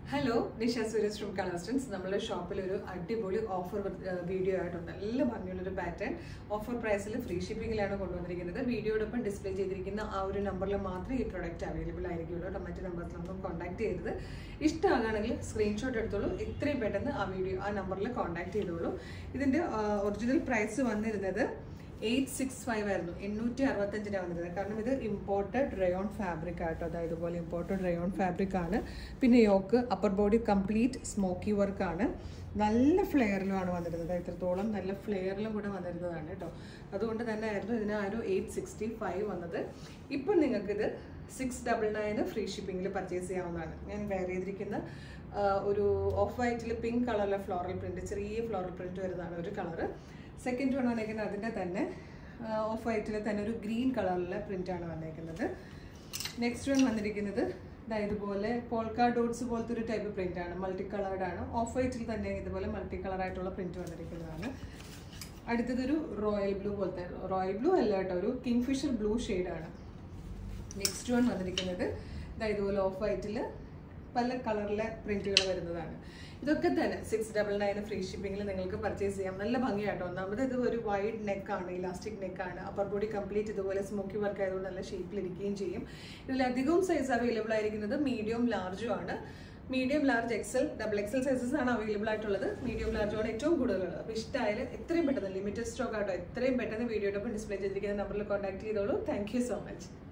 hello Nisha Suresh from കളസ്റ്റൻസ് നമ്മുടെ ഷോപ്പിൽ ഒരു അടിപൊളി ഓഫർ വീഡിയോ ആയിട്ടുണ്ട് നല്ല ഭംഗിയുള്ളൊരു പാറ്റേൺ ഓഫർ പ്രൈസിൽ ഫ്രീ ഷിപ്പിംഗിലാണ് കൊണ്ടുവന്നിരിക്കുന്നത് വീഡിയോടൊപ്പം ഡിസ്പ്ലേ ചെയ്തിരിക്കുന്ന ആ ഒരു നമ്പറിൽ മാത്രമേ ഈ പ്രൊഡക്റ്റ് അവൈലബിൾ ആയിരിക്കുള്ളൂ കേട്ടോ മറ്റു നമ്പറിലൊന്നും കോൺടാക്ട് ചെയ്തത് ഇഷ്ടമാകുകയാണെങ്കിൽ സ്ക്രീൻഷോട്ട് എടുത്തോളൂ എത്രയും പെട്ടെന്ന് ആ വീഡിയോ ആ നമ്പറിൽ കോൺടാക്ട് ചെയ്തോളൂ ഇതിൻ്റെ ഒറിജിനൽ പ്രൈസ് വന്നിരുന്നത് എയ്റ്റ് സിക്സ് ഫൈവ് ആയിരുന്നു എണ്ണൂറ്റി അറുപത്തഞ്ചിനാണ് വന്നിരുന്നത് കാരണം ഇത് ഇമ്പോർട്ടഡ് റയോൺ ഫാബ്രിക് ആട്ടോ അതായത് ഇതുപോലെ ഇമ്പോർട്ടഡ് റയോൺ ഫാബ്രിക് ആണ് പിന്നെ yoke upper body complete smocky work ആണ് നല്ല ഫ്ലെയറിലുമാണ് വന്നിരുന്നത് ഇത്രത്തോളം നല്ല ഫ്ലെയറിലും കൂടെ വന്നിരുന്നതാണ് കേട്ടോ അതുകൊണ്ട് തന്നെ ആയിരുന്നു ഇതിന് ആ ഒരു എയ്റ്റ് സിക്സ്റ്റി ഫൈവ് വന്നത് ഇപ്പം നിങ്ങൾക്കിത് സിക്സ് ഡബിൾ നയന് ഫ്രീ ഷിപ്പിങ്ങിൽ പർച്ചേസ് ചെയ്യാവുന്നതാണ് ഞാൻ വെയർ ചെയ്തിരിക്കുന്ന ആ, ഒരു ഓഫ് വൈറ്റിൽ പിങ്ക് കളറിലെ ഫ്ലോറൽ പ്രിന്റ് ചെറിയ ഫ്ലോറൽ പ്രിന്റ് വരുന്നതാണ് ഒരു കളറ് സെക്കൻഡ് വൺ വന്നേക്കുന്നത് അതിൻ്റെ തന്നെ ഓഫ് വൈറ്റിൽ തന്നെ ഒരു ഗ്രീൻ കളറിലെ പ്രിൻ്റാണ് വന്നേക്കുന്നത് നെക്സ്റ്റ് വൺ വന്നിരിക്കുന്നത് ദാ ഇതുപോലെ പോൾക്കാ ഡോട്ട്സ് പോലത്തെ ഒരു ടൈപ്പ് പ്രിൻ്റ് ആണ് മൾട്ടി കളേർഡ് ആണ് ഓഫ് വൈറ്റിൽ തന്നെ ഇതുപോലെ മൾട്ടി കളർ ആയിട്ടുള്ള പ്രിൻ്റ് വന്നിരിക്കുന്നതാണ് അടുത്തതൊരു റോയൽ ബ്ലൂ പോലത്തെ റോയൽ ബ്ലൂ അല്ല കേട്ടോ ഒരു കിങ്ഫിഷർ ബ്ലൂ ആണ് നെക്സ്റ്റ് വൺ വന്നിരിക്കുന്നത് ദാ ഇതുപോലെ ഓഫ് വൈറ്റിൽ പല കളറിലെ പ്രിന്റുകൾ വരുന്നതാണ് ഇതൊക്കെ തന്നെ സിക്സ് ഡബിൾ നയൻ ഫ്രീ ഷിപ്പിംഗിൽ നിങ്ങൾക്ക് പർച്ചേസ് ചെയ്യാം നല്ല ഭംഗിയാട്ടോ ഒന്നാമത് ഇത് ഒരു വൈഡ് നെക്കാണ് ഇലാസ്റ്റിക് നെക്കാണ് അപ്പർ ബോഡി കംപ്ലീറ്റ് ഇതുപോലെ സ്മോക്കി വർക്ക് ആയതുകൊണ്ട് നല്ല ഷേപ്പിലിരിക്കുകയും ചെയ്യും ഇതിൽ അധികവും സൈസ് അവൈലബിൾ ആയിരിക്കുന്നത് മീഡിയം ലാർജും ആണ് medium large XL double XL sizes ആണ് അവൈലബിൾ ആയിട്ടുള്ളത് മീഡിയം ലാർജ് ആണ് ഏറ്റവും കൂടുതലുള്ളത് അപ്പോൾ ഇഷ്ടമായാലും എത്രയും പെട്ടെന്ന് ലിമിറ്റഡ് സ്റ്റോക്ക് ആട്ടോ എത്രയും പെട്ടെന്ന് വീഡിയോടൊപ്പം ഡിസ്പ്ലേ ചെയ്തിരിക്കുന്ന നമ്പറിൽ കോൺടാക്ട് ചെയ്തോളൂ താങ്ക് യു സോ മച്ച്